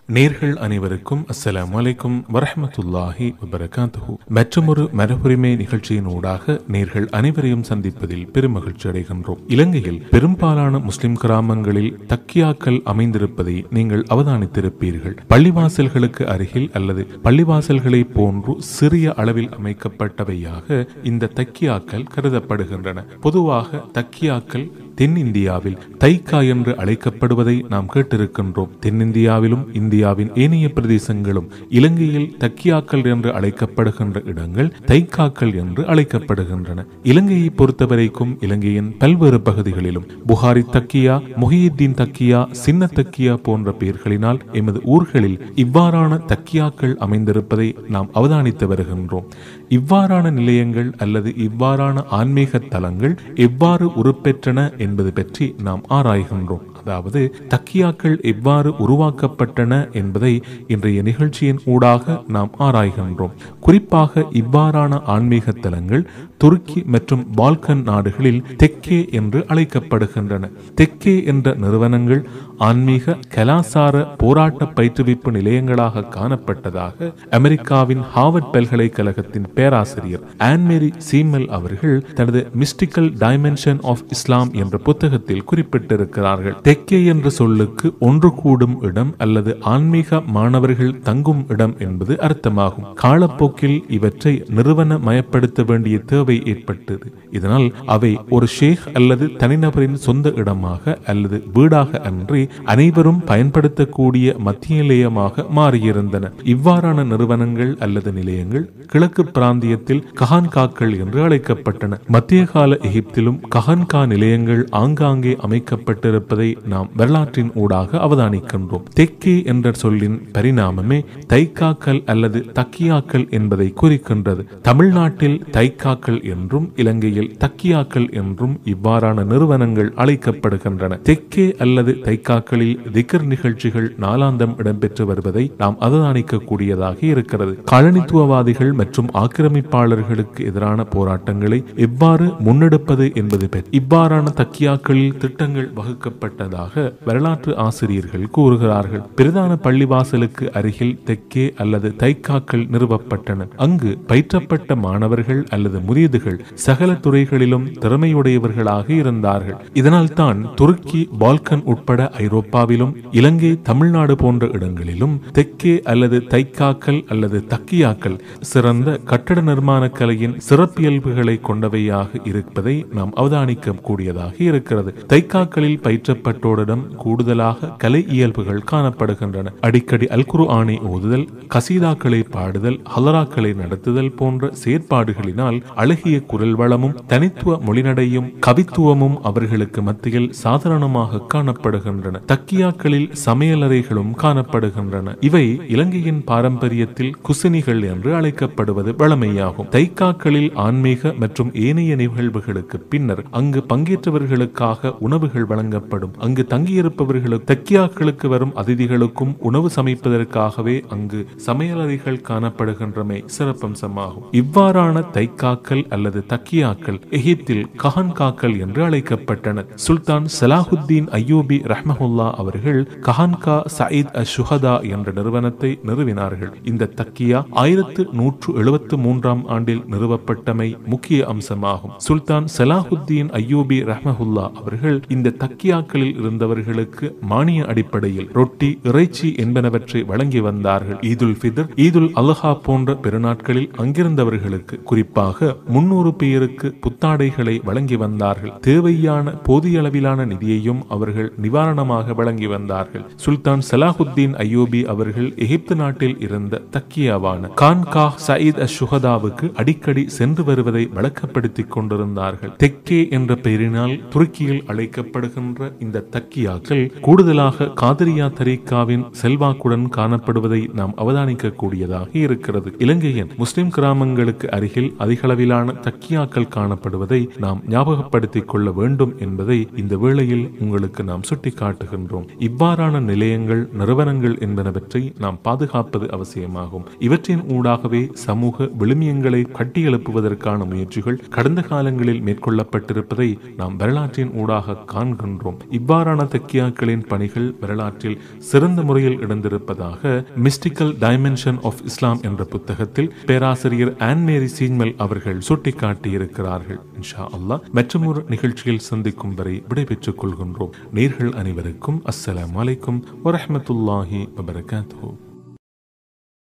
நேர்கள் அனைவருக்கும் அஸ்ஸலாமு அலைக்கும் வரஹ்மத்துல்லாஹி வபரகாத்துஹு மற்றொரு மரபுரிமை நிகழ்ச்சியின் ஊடாக நேர்கள் அனைவரையும் சந்திப்பதில் பெருமகிழ்ச்சி அடைகின்றோம் இலங்கையில் பெரும்பாலான முஸ்லிம் கிராமங்களில் தக்கியாக்கள் அமைந்திருப்பதை நீங்கள் அவதானித்திருப்பீர்கள் பள்ளிவாசல்களுக்கு அருகில் அல்லது பள்ளிவாசல்களை போன்று சிறிய அளவில் அமைக்கப்பட்டவையாக இந்த தக்கியாக்கள் கருதப்படுகின்றன பொதுவாக தக்கியாக்கள் தென்னிந்தியாவில் தைக்கா என்று அழைக்கப்படுவதை நாம் கேட்டிருக்கின்றோம் தென்னிந்தியாவிலும் இந்தியாவின் ஏனைய பிரதேசங்களும் இலங்கையில் தக்கியாக்கள் என்று அழைக்கப்படுகின்ற இடங்கள் தைக்காக்கள் என்று அழைக்கப்படுகின்றன இலங்கையை பொறுத்தவரைக்கும் இலங்கையின் பல்வேறு பகுதிகளிலும் புகாரி தக்கியா முஹியுத்தீன் தக்கியா சின்ன தக்கியா போன்ற பெயர்களினால் எமது ஊர்களில் இவ்வாறான தக்கியாக்கள் அமைந்திருப்பதை நாம் அவதானித்து வருகின்றோம் இவ்வாறான நிலையங்கள் அல்லது இவ்வாறான ஆன்மீக தலங்கள் எவ்வாறு உருப்பெற்றன என்பது பற்றி நாம் ஆராய்கின்றோம் அதாவது தக்கியாக்கள் எவ்வாறு உருவாக்கப்பட்டன என்பதை இன்றைய நிகழ்ச்சியின் ஊடாக நாம் ஆராய்கின்றோம் குறிப்பாக இவ்வாறான ஆன்மீக தலங்கள் துருக்கி மற்றும் பால்கன் நாடுகளில் தெக்கே என்று அழைக்கப்படுகின்றன தெக்கே என்ற நிறுவனங்கள் ஆன்மீக கலாசார போராட்ட பயிற்றுவிப்பு நிலையங்களாக காணப்பட்டதாக அமெரிக்காவின் ஹார்வர்ட் பல்கலைக்கழகத்தின் பேராசிரியர் ஆன்மேரி சீமல் அவர்கள் தனது மிஸ்டிக்கல் டைமென்ஷன் ஆஃப் இஸ்லாம் என்ற புத்தகத்தில் குறிப்பிட்டிருக்கிறார்கள் தெக்கே என்ற சொல்லுக்கு ஒன்று கூடும் இடம் அல்லது ஆன்மீக மாணவர்கள் தங்கும் இடம் என்பது அர்த்தமாகும் காலப்போக்கில் இவற்றை நிறுவன மயப்படுத்த வேண்டிய தேவை ஏற்பட்டது இதனால் அவை ஒரு ஷேக் அல்லது தனிநபரின் சொந்த இடமாக அல்லது வீடாக அன்றி அனைவரும் பயன்படுத்தக்கூடிய மத்திய நிலையமாக மாறியிருந்தன இவ்வாறான நிறுவனங்கள் அல்லது நிலையங்கள் கிழக்கு பிராந்தியத்தில் கஹான்காக்கள் என்று அழைக்கப்பட்டன மத்திய கால எகிப்திலும் கஹன்கா நிலையங்கள் ஆங்காங்கே அமைக்கப்பட்டிருப்பதை நாம் வரலாற்றின் ஊடாக அவதானிக்கின்றோம் தெக்கே என்ற சொல்லின் பரிணாமமே தைக்காக்கள் அல்லது தக்கியாக்கள் என்பதை குறிக்கின்றது தமிழ்நாட்டில் தைக்காக்கள் என்றும் இலங்கையில் தக்கியாக்கள் என்றும் இவ்வாறான நிறுவனங்கள் அழைக்கப்படுகின்றன தெக்கே அல்லது தைக்காக்களில் திகர் நிகழ்ச்சிகள் நாளாந்தம் இடம்பெற்று வருவதை நாம் அவதானிக்க கூடியதாக இருக்கிறது காலனித்துவவாதிகள் மற்றும் ஆக்கிரமிப்பாளர்களுக்கு எதிரான போராட்டங்களை எவ்வாறு முன்னெடுப்பது என்பது பற்றி இவ்வாறான தக்கியாக்களில் திட்டங்கள் வகுக்கப்பட்டதாக வரலாற்று ஆசிரியர்கள் கூறுகிறார்கள் பிரதான பள்ளிவாசலுக்கு அருகில் தெற்கே அல்லது தைக்காக்கள் நிறுவப்பட்டன அங்கு பயிற்றப்பட்ட மாணவர்கள் அல்லது முதியதுகள் சகல துறைகளிலும் திறமையுடையவர்களாக இருந்தார்கள் இதனால் தான் துருக்கி பால்கன் உட்பட ஐரோப்பாவிலும் இலங்கை தமிழ்நாடு போன்ற இடங்களிலும் தெற்கே அல்லது தைக்காக்கள் அல்லது தக்கியாக்கள் சிறந்த கட்டட நிர்மாண கலையின் சிறப்பியல்புகளை கொண்டவையாக இருப்பதை நாம் அவதானிக்க கூடியதாக இருக்கிறது தைக்காக்களில் பயிற்றப்பட்டோரிடம் கூடுதலாக கலை இயல்புகள் காணப்படுகின்றன அடிக்கடி அல்குரு ஆணை ஓதுதல் கசீதாக்களை பாடுதல் ஹலராக்களை நடத்துதல் போன்ற செயற்பாடுகளினால் அழகிய குரல் வளமும் தனித்துவ மொழிநடையும் கவித்துவமும் அவர்களுக்கு மத்தியில் சாதாரணமாக காணப்படுகின்றன தக்கியாக்களில் சமையலறைகளும் காணப்படுகின்றன இவை இலங்கையின் பாரம்பரியத்தில் குசினிகள் என்று அழைக்கப்படுவது வழமையாகும் தைக்காக்களில் ஆன்மீக மற்றும் ஏனைய நிகழ்வுகளுக்கு பின்னர் அங்கு பங்கேற்றவர்களுக்காக உணவுகள் வழங்கப்படும் அங்கு தங்கியிருப்பவர்களுக்கு தக்கியாக்களுக்கு வரும் அதிதிகளுக்கும் உணவு சமைப்பதற்காகவே அங்கு சமையலறைகள் காணப்படுகின்றமை சிறப்பம்சமாகும் இவ்வாறான தைக்காக்கள் அல்லது தக்கியாக்கள் எகிப்தில் கஹன்காக்கள் என்று அழைக்கப்பட்டன சுல்தான் சலாஹுத்தீன் ஐயூபி ரஹ்மஹுல்லா அவர்கள் கஹன்கா சயீத் அ சுஹதா என்ற நிறுவனத்தை நிறுவினார்கள் இந்த தக்கியா ஆயிரத்து நூற்று எழுபத்து மூன்றாம் ஆண்டில் நிறுவப்பட்டமை முக்கிய அம்சமாகும் சுல்தான் சலாஹுத்தீன் ஐயூபி ரஹ்மஹுல்லா அவர்கள் இந்த தக்கியாக்களில் இருந்தவர்களுக்கு மானிய அடிப்படையில் ரொட்டி இறைச்சி என்பனவற்றை வழங்கி வந்தார்கள் ஈதுல் ஃபிதர் ஈதுல் அல்ஹா போன்ற பெருநாட்களில் அங்கிருந்தவர்களுக்கு குறிப்பாக முன்னூறு பேருக்கு புத்தாடைகளை வழங்கி வந்தார்கள் தேவையான போதிய அளவிலான நிதியையும் அவர்கள் நிவாரணமாக வழங்கி வந்தார்கள் சுல்தான் சலாஹுத்தீன் ஐயோபி அவர்கள் எகிப்து நாட்டில் இருந்த தக்கியாவான கான்கா சயீத் அ சுஹதாவுக்கு அடிக்கடி சென்று வருவதை வழக்கப்படுத்திக் கொண்டிருந்தார்கள் தெக்கே என்ற பெயரினால் துருக்கியில் அழைக்கப்படுகின்ற இந்த தக்கியாக்கள் கூடுதலாக காதிரியா தரீக்காவின் செல்வாக்குடன் காணப்படுவதை நாம் அவதானிக்க கூடியதாக இருக்கிறது இலங்கையின் முஸ்லிம் கிராமங்களுக்கு அருகில் அதிகளவிலான வகையிலான தக்கியாக்கள் காணப்படுவதை நாம் ஞாபகப்படுத்திக் கொள்ள வேண்டும் என்பதை இந்த வேளையில் உங்களுக்கு நாம் சுட்டிக்காட்டுகின்றோம் இவ்வாறான நிலையங்கள் நிறுவனங்கள் என்பனவற்றை நாம் பாதுகாப்பது அவசியமாகும் இவற்றின் ஊடாகவே சமூக விழுமியங்களை கட்டியெழுப்புவதற்கான முயற்சிகள் கடந்த காலங்களில் மேற்கொள்ளப்பட்டிருப்பதை நாம் வரலாற்றின் ஊடாக காண்கின்றோம் இவ்வாறான தக்கியாக்களின் பணிகள் வரலாற்றில் சிறந்த முறையில் இடந்திருப்பதாக மிஸ்டிக்கல் டைமென்ஷன் ஆஃப் இஸ்லாம் என்ற புத்தகத்தில் பேராசிரியர் ஆன் மேரி சீன்மெல் அவர்கள் சுட்டிக்காட்டியிருக்கிறார்கள் இன்ஷா அல்லாஹ் மற்றும் ஒரு நிகழ்ச்சியில் சந்திக்கும் வரை விடைபெற்றுக் கொள்கின்றோம் நேர்கள் அனைவருக்கும் அஸ்ஸலாமு அலைக்கும் வரஹ்மத்துல்லாஹி வபரகாத்துஹு